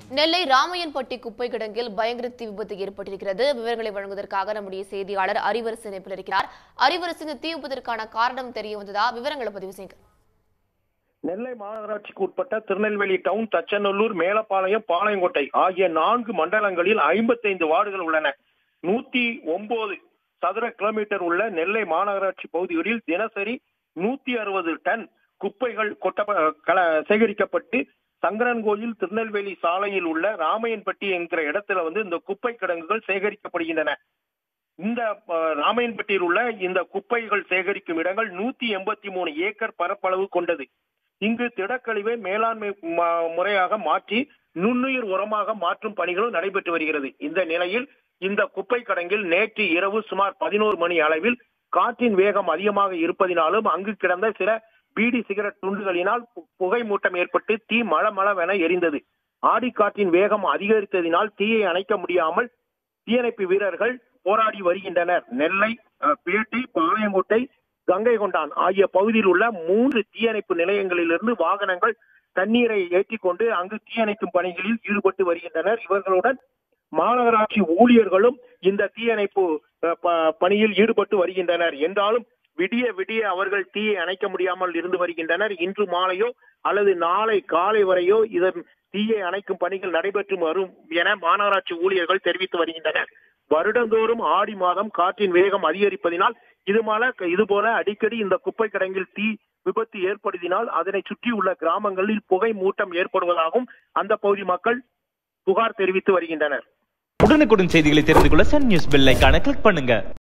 நெல்லை ராமையன்பட்டி குப்பை கிடங்கில் பயங்கர தீ விபத்து ஏற்பட்டிருக்கிறது விவரங்களை வழங்குவதற்காக நம்முடைய செய்தியாளர் அறிவரசு இணைப்பில் இருக்கிறார் அறிவரசு இந்த தீ விபத்திற்கான காரணம் தெரிய வந்ததா விவரங்களை பதிவு செய்யுங்க நெல்லை மாநகராட்சிக்கு உட்பட்ட திருநெல்வேலி டவுன் தச்சநல்லூர் மேலப்பாளையம் பாளையங்கோட்டை ஆகிய நான்கு மண்டலங்களில் ஐம்பத்தைந்து வார்டுகள் உள்ளன நூத்தி ஒன்பது சதுர கிலோமீட்டர் உள்ள நெல்லை மாநகராட்சி பகுதிகளில் தினசரி நூத்தி அறுபது டன் குப்பைகள் கொட்ட கல- சேகரிக்கப்பட்டு சங்கரன்கோயில் திருநெல்வேலி சாலையில் உள்ள ராமையன்பட்டி என்கிற இடத்துல வந்து இந்த குப்பை கிடங்குகள் சேகரிக்கப்படுகின்றன இந்த அஹ், ராமையன்பட்டியில் உள்ள இந்த குப்பைகள் சேகரிக்கும் இடங்கள் நூத்தி எண்பத்தி மூணு ஏக்கர் பரப்பளவு கொண்டது இங்கு திடக்கழிவை மேலாண்மை ம- முறையாக மாற்றி நுண்ணுயிர் உரமாக மாற்றும் பணிகளும் நடைபெற்று வருகிறது இந்த நிலையில் இந்த குப்பை கடங்கில் நேற்று இரவு சுமார் பதினோரு மணி அளவில் காற்றின் வேகம் அதிகமாக இருப்பதினாலும் அங்கு கிடந்த சில பீடி சிகரெட் துண்டுகளினால் பு- புகை மூட்டம் ஏற்பட்டு தீ மளமளவென எரிந்தது ஆடிக்காற்றின் வேகம் அதிகரித்ததினால் தீயை அணைக்க முடியாமல் தீயணைப்பு வீரர்கள் போராடி வருகின்றனர் நெல்லை அஹ், பேட்டை பாளையங்கோட்டை கங்கை கொண்டான் ஆகிய பகுதியில் உள்ள மூன்று தீயணைப்பு நிலையங்களிலிருந்து வாகனங்கள் தண்ணீரை ஏற்றிக்கொண்டு அங்கு தீயணைக்கும் பணிகளில் ஈடுபட்டு வருகின்றனர் இவர்களுடன் மாநகராட்சி ஊழியர்களும் இந்த தீயணைப்பு அஹ், ப- பணியில் ஈடுபட்டு வருகின்றனர் என்றாலும் விடிய விடிய அவர்கள் தீயை அணைக்க முடியாமல் இருந்து வருகின்றனர் இன்று மாலையோ அல்லது நாளை காலை வரையோ இதன் தீயை அணைக்கும் பணிகள் நடைபெற்று வரும் என மாநகராட்சி ஊழியர்கள் தெரிவித்து வருகின்றனர் வருடந்தோறும் ஆடி மாதம் காற்றின் வேகம் அதிகரிப்பதினால் இது போல இது போல அடிக்கடி இந்த குப்பை கிடங்கில் தீ விபத்து ஏற்படுத்தினால் அதனை சுற்றியுள்ள கிராமங்களில் புகை மூட்டம் ஏற்படுவதாகவும் அந்த பகுதி மக்கள் புகார் தெரிவித்து வருகின்றனர் உடனுக்குடன் செய்திகளை தெரிந்து கொள்ள சன் நியூஸ் பெல் ஐகானை கிளிக் பண்ணுங்க